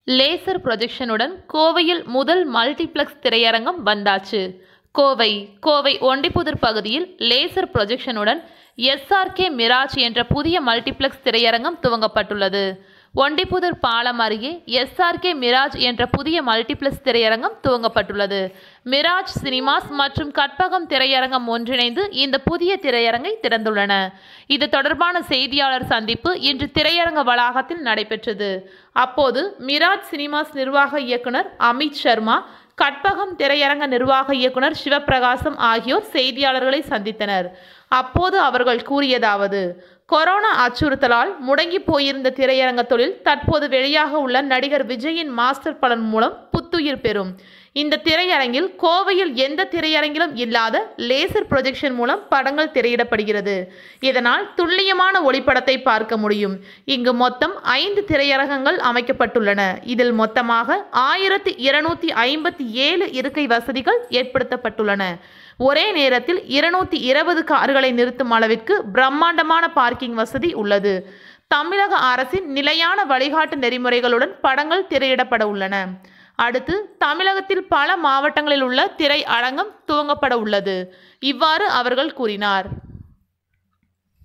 laser ப்ரொஜெக்ஷனுடன் கோவையில் முதல் multiplex திரையரங்கம் வந்தாச்சு கோவை கோவை ஒண்டிப்புதூர் பகுதியில் லேசர் ப்ரொஜெக்ஷனுடன் எஸ்ஆர்கே மிராஜ் என்ற புதிய மல்டிப்ளெக்ஸ் திரையரங்கம் துவங்கப்பட்டுள்ளது ஒண்டிப்புதூர் பாலம் அருகே எஸ்ஆர்கே மிராஜ் என்ற புதிய மல்டிப்ளெக்ஸ் திரையரங்கம் துவங்கப்பட்டுள்ளது மிராஜ் சினிமாஸ் மற்றும் கற்பகம் திரையரங்கம் ஒன்றிணைந்து இந்த புதிய திரையரங்கை திறந்துள்ளன இது தொடர்பான செய்தியாளர் சந்திப்பு இன்று திரையரங்க வளாகத்தில் நடைபெற்றது அப்போது மிராஜ் சினிமாஸ் நிர்வாக இயக்குனர் அமித் சர்மா கற்பகம் திரையரங்க நிர்வாக இயக்குனர் சிவப்பிரகாசம் ஆகியோர் செய்தியாளர்களை சந்தித்தனர் அப்போது அவர்கள் கூறியதாவது கொரோனா அச்சுறுத்தலால் முடங்கி போயிருந்த திரையரங்க தொழில் தற்போது வெளியாக உள்ள நடிகர் விஜயின் மாஸ்டர் பலன் மூலம் புத்துயிர் பெறும் இந்த திரையரங்கில் கோவையில் எந்த திரையரங்கிலும் இல்லாத லேசர் ப்ரொஜெக்ஷன் மூலம் படங்கள் திரையிடப்படுகிறது இதனால் துல்லியமான ஒளிப்படத்தை பார்க்க முடியும் இங்கு மொத்தம் ஐந்து திரையரங்கங்கள் அமைக்கப்பட்டுள்ளன இதில் மொத்தமாக ஆயிரத்தி இருநூத்தி ஐம்பத்தி ஏழு இருக்கை வசதிகள் ஏற்படுத்தப்பட்டுள்ளன ஒரே நேரத்தில் இருநூத்தி இருபது கார்களை நிறுத்தும் அளவிற்கு பிரம்மாண்டமான பார்க்கிங் வசதி உள்ளது தமிழக அரசின் நிலையான வழிகாட்டு நெறிமுறைகளுடன் படங்கள் திரையிடப்பட உள்ளன அடுத்து தமிழகத்தில் பல மாவட்டங்களில் உள்ள திரை அரங்கம் துவங்கப்பட உள்ளது இவ்வாறு அவர்கள் கூறினார்